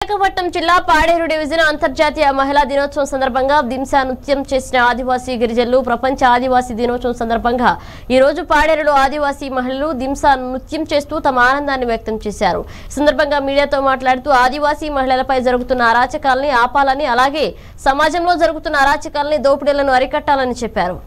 విశాఖపట్నం జిల్లా పాడేరు డివిజన్ అంతర్జాతీయ మహిళా దినోత్సవం సందర్భంగా దింసా నృత్యం చేసిన ఆదివాసీ గిరిజనులు ప్రపంచ ఆదివాసీ దినోత్సవం సందర్భంగా ఈ రోజు పాడేరులో ఆదివాసీ మహిళలు దింసా నృత్యం చేస్తూ తమ ఆనందాన్ని వ్యక్తం చేశారు ఈ సందర్భంగా మీడియాతో మాట్లాడుతూ ఆదివాసీ మహిళలపై జరుగుతున్న అరాచకాలని ఆపాలని అలాగే సమాజంలో జరుగుతున్న అరాచకాలని దోపిడీలను అరికట్టాలని చెప్పారు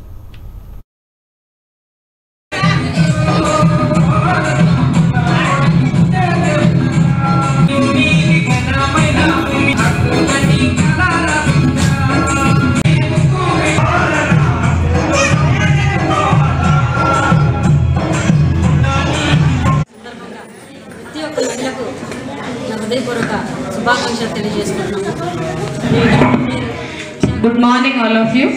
ప్రతి ఒక్క మహిళకు నా హృదయపూర్వక శుభాకాంక్షలు తెలియజేసుకుంటున్నాము Good morning, all of you.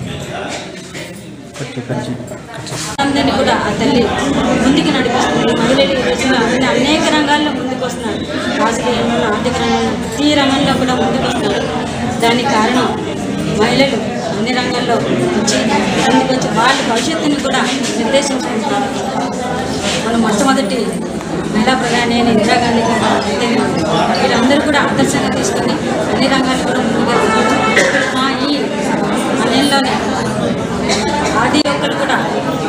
అందరినీ కూడా ఆ తల్లి ముందుకు నడిపిస్తుంది మహిళలు ఈ రోజున అన్ని అనేక రంగాల్లో ముందుకు వస్తున్నారు రాజకీయంలో ఆర్థిక రంగంలో ప్రతి రంగంలో కూడా ముందుకు వస్తున్నారు దానికి కారణం మహిళలు అన్ని రంగాల్లో వచ్చి ముందుకు వచ్చి వాళ్ళ భవిష్యత్తుని కూడా నిర్దేశించుకుంటున్నారు మన మొట్టమొదటి మహిళా ప్రధాని అయిన ఇందిరాగాంధీ గారు అయితే వీళ్ళందరూ కూడా ఆదర్శంగా తీసుకొని అన్ని రంగాల్లో కూడా ముందుకు వెళ్తున్నారు. ఆ ఈ పన్నెండులోనే ఆది ఒక్కరు కూడా